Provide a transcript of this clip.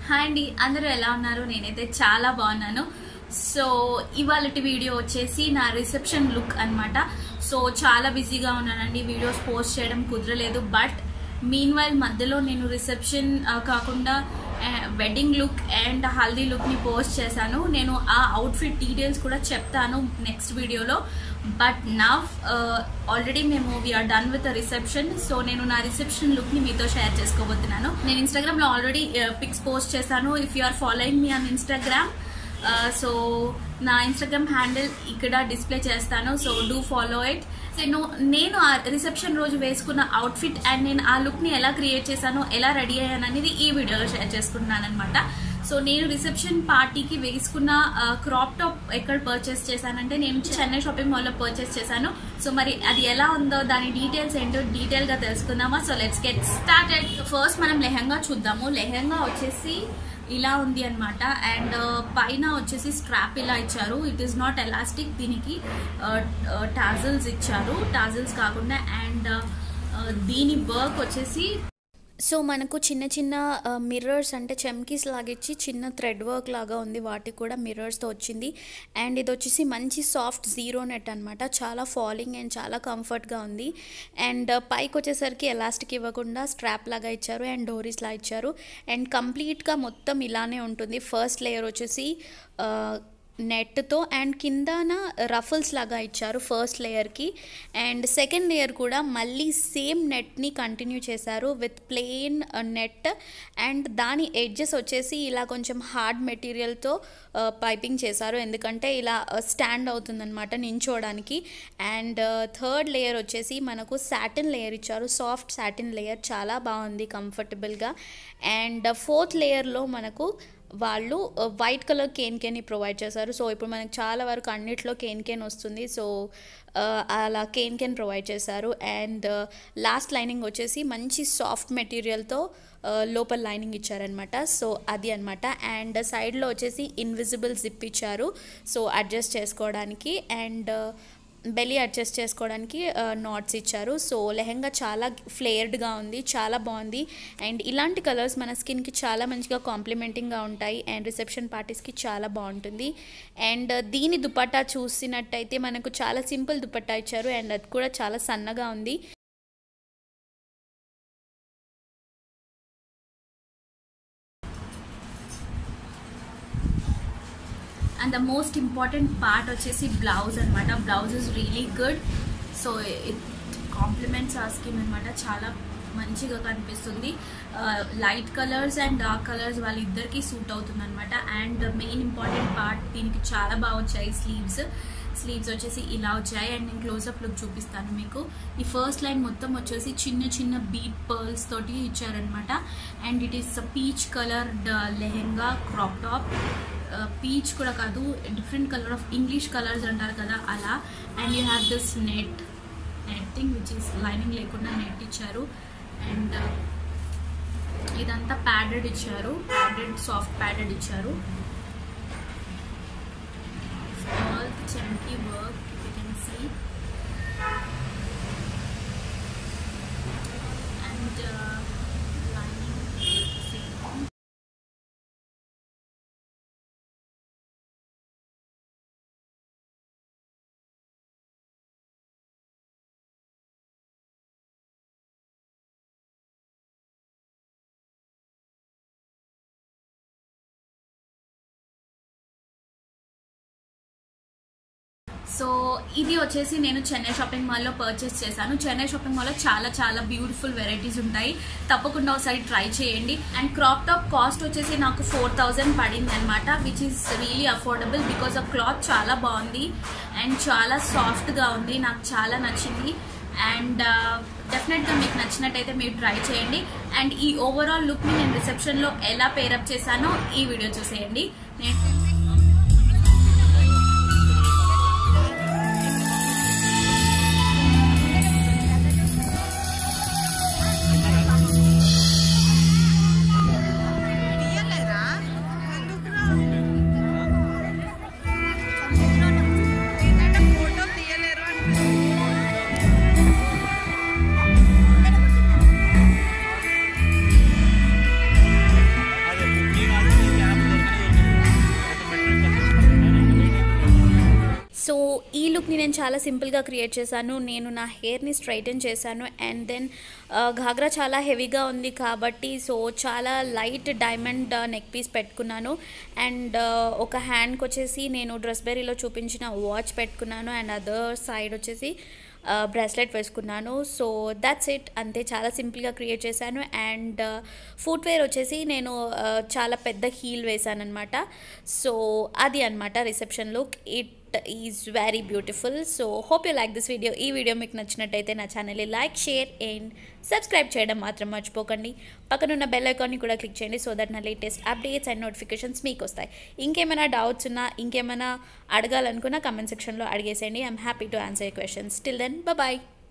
hi అండి అందరూ ఎలా ఉన్నారు నేనైతే చాలా బాగున్నాను సో ఇవాళ వీడియో వచ్చేసి నా రిసెప్షన్ లుక్ అన్నమాట సో చాలా బిజీగా ఉన్నానండి వీడియోస్ పోస్ట్ చేయడం కుదరలేదు బట్ మీన్ వైల్ మధ్యలో నేను రిసెప్షన్ కాకుండా wedding look and haldi look ని పోస్ట్ చేశాను నేను ఆ అవుట్ఫిట్ డీటెయిల్స్ కూడా చెప్తాను నెక్స్ట్ వీడియోలో బట్ నవ్ ఆల్రెడీ మేము we are done with reception so నేను నా రిసెప్షన్ లుక్ ని మీతో షేర్ చేసుకోబోతున్నాను నేను ఇన్స్టాగ్రామ్ లో ఆల్రెడీ పిక్స్ పోస్ట్ చేశాను if you are following me on Instagram so నా ఇన్స్టాగ్రామ్ హ్యాండిల్ ఇక్కడ డిస్ప్లే చేస్తాను సో డూ ఫాలో ఇట్ నేను నేను ఆ రిసెప్షన్ రోజు వేసుకున్న అవుట్ఫిట్ అండ్ నేను ఆ లుక్ ని ఎలా క్రియేట్ చేశానో ఎలా రెడీ అయ్యాను అనేది ఈ వీడియోలో షేర్ చేసుకుంటున్నాను అనమాట సో నేను రిసెప్షన్ పార్టీకి వేసుకున్న క్రాప్ టాప్ ఎక్కడ పర్చేస్ చేశానంటే నేను చెన్నై షాపింగ్ మాల్ లో పర్చేస్ చేశాను సో మరి అది ఎలా ఉందో దాని డీటెయిల్స్ ఏంటో డీటెయిల్ గా తెలుసుకుందామా so let's get started first మనం లెహంగా చూద్దాము లెహంగా వచ్చేసి ఇలా ఉంది అనమాట అండ్ పైన వచ్చేసి స్ట్రాప్ ఇలా ఇచ్చారు ఇట్ ఈస్ నాట్ ఎలాస్టిక్ దీనికి టాజల్స్ ఇచ్చారు టాజల్స్ కాకుండా అండ్ దీని వర్క్ వచ్చేసి సో మనకు చిన్న చిన్న మిర్రర్స్ అంటే చెమ్కీస్ లాగిచ్చి చిన్న థ్రెడ్ వర్క్ లాగా ఉంది వాటికి కూడా మిర్రర్స్తో వచ్చింది అండ్ ఇది వచ్చేసి మంచి సాఫ్ట్ జీరో నెట్ అనమాట చాలా ఫాలింగ్ అండ్ చాలా కంఫర్ట్గా ఉంది అండ్ పైకి వచ్చేసరికి ఎలాస్టిక్ ఇవ్వకుండా స్ట్రాప్ లాగా ఇచ్చారు అండ్ డోరీస్ లా ఇచ్చారు అండ్ కంప్లీట్గా మొత్తం ఇలానే ఉంటుంది ఫస్ట్ లేయర్ వచ్చేసి నెట్తో అండ్ కిందన రఫల్స్ లాగా ఇచ్చారు ఫస్ట్ లేయర్కి అండ్ సెకండ్ లేయర్ కూడా మళ్ళీ సేమ్ నెట్ని కంటిన్యూ చేశారు విత్ ప్లెయిన్ నెట్ అండ్ దాని ఎడ్జెస్ వచ్చేసి ఇలా కొంచెం హార్డ్ మెటీరియల్తో పైపింగ్ చేశారు ఎందుకంటే ఇలా స్టాండ్ అవుతుందన్నమాట నించోడానికి అండ్ థర్డ్ లేయర్ వచ్చేసి మనకు సాటిన్ లేయర్ ఇచ్చారు సాఫ్ట్ సాటిన్ లేయర్ చాలా బాగుంది కంఫర్టబుల్గా అండ్ ఫోర్త్ లేయర్లో మనకు వాళ్ళు white colour can can provide చేశారు సో ఇప్పుడు మనకు చాలా వరకు అన్నిట్లో కేన్ కేన్ వస్తుంది సో అలా కేన్ కేన్ ప్రొవైడ్ చేశారు అండ్ లాస్ట్ లైనింగ్ వచ్చేసి మంచి సాఫ్ట్ మెటీరియల్తో లోపల లైనింగ్ ఇచ్చారనమాట సో అది అనమాట అండ్ సైడ్లో వచ్చేసి ఇన్విజిబుల్ జిప్ ఇచ్చారు సో అడ్జస్ట్ చేసుకోవడానికి అండ్ బెల్లీ అడ్జస్ట్ చేసుకోవడానికి నాట్స్ ఇచ్చారు సో లెహంగా చాలా ఫ్లేయర్డ్గా ఉంది చాలా బాగుంది అండ్ ఇలాంటి కలర్స్ మన స్కిన్కి చాలా మంచిగా కాంప్లిమెంటింగ్గా ఉంటాయి అండ్ రిసెప్షన్ పార్టీస్కి చాలా బాగుంటుంది అండ్ దీని దుపట్టా చూసినట్టయితే మనకు చాలా సింపుల్ దుపట్టా ఇచ్చారు అండ్ అది కూడా చాలా సన్నగా ఉంది and the most important part వచ్చేసి బ్లౌజ్ అనమాట blouse is really good so it complements ఆ స్కిన్ అనమాట చాలా మంచిగా కనిపిస్తుంది light colours and dark colours వాళ్ళిద్దరికి సూట్ అవుతుంది అనమాట అండ్ మెయిన్ ఇంపార్టెంట్ పార్ట్ దీనికి చాలా బాగా వచ్చాయి స్లీవ్స్ స్లీవ్స్ వచ్చేసి ఇలా వచ్చాయి అండ్ నేను క్లోజప్ లుక్ చూపిస్తాను మీకు ఈ ఫస్ట్ లైన్ మొత్తం వచ్చేసి చిన్న చిన్న బీట్ పర్ల్స్ తోటి ఇచ్చారనమాట and it is peach colour lehenga crop top peach కూడా కాదు different colour of English colours అంటారు కదా అలా and you have this net net thing which is lining లేకుండా నెట్ ఇచ్చారు అండ్ ఇదంతా ప్యాడెడ్ ఇచ్చారు ప్యాడెడ్ సాఫ్ట్ ప్యాడెడ్ ఇచ్చారు ఆల్ చెంకీ work you can see and lining same so ఇది వచ్చేసి నేను చెన్నై షాపింగ్ మాల్లో పర్చేస్ చేశాను చెన్నై షాపింగ్ మాల్లో చాలా చాలా బ్యూటిఫుల్ వెరైటీస్ ఉంటాయి తప్పకుండా ఒకసారి ట్రై చేయండి అండ్ క్రాప్ టాప్ కాస్ట్ వచ్చేసి నాకు ఫోర్ థౌజండ్ పడింది అనమాట which is really affordable because ఆ క్లాత్ చాలా బాగుంది అండ్ చాలా సాఫ్ట్గా ఉంది నాకు చాలా నచ్చింది అండ్ డెఫినెట్గా మీకు నచ్చినట్టయితే మీరు ట్రై చేయండి అండ్ ఈ ఓవరాల్ లుక్ని నేను రిసెప్షన్లో ఎలా పేరప్ చేశానో ఈ వీడియో చూసేయండి నేను అదే నేను చాలా సింపుల్గా క్రియేట్ చేశాను నేను నా హెయిర్ని స్ట్రైటన్ చేశాను అండ్ దెన్ ఘాగ్రా చాలా హెవీగా ఉంది కాబట్టి సో చాలా లైట్ డైమండ్ నెక్ పీస్ పెట్టుకున్నాను అండ్ ఒక హ్యాండ్కి వచ్చేసి నేను డ్రెస్ బెరీలో చూపించిన వాచ్ పెట్టుకున్నాను అండ్ అదర్ సైడ్ వచ్చేసి బ్రాస్లెట్ వేసుకున్నాను సో దట్స్ ఇట్ అంతే చాలా సింపుల్గా క్రియేట్ చేశాను అండ్ ఫుట్వేర్ వచ్చేసి నేను ఆ, చాలా పెద్ద హీల్ వేసాను అనమాట సో అది అనమాట reception look it is very beautiful so hope you like this video ఈ వీడియో మీకు నచ్చినట్టయితే నా ఛానల్ని లైక్ షేర్ అండ్ సబ్స్క్రైబ్ చేయడం మాత్రం మర్చిపోకండి పక్కనున్న బెల్ ఐకాన్ని కూడా క్లిక్ చేయండి సో దట్ నా లేటెస్ట్ అప్డేట్స్ అండ్ నోటిఫికేషన్స్ మీకు వస్తాయి ఇంకేమైనా డౌట్స్ ఉన్నా ఇంకేమైనా అడగాలనుకున్నా కమెంట్ సెక్షన్లో అడిగేసేయండి I'm happy to answer questions till then bye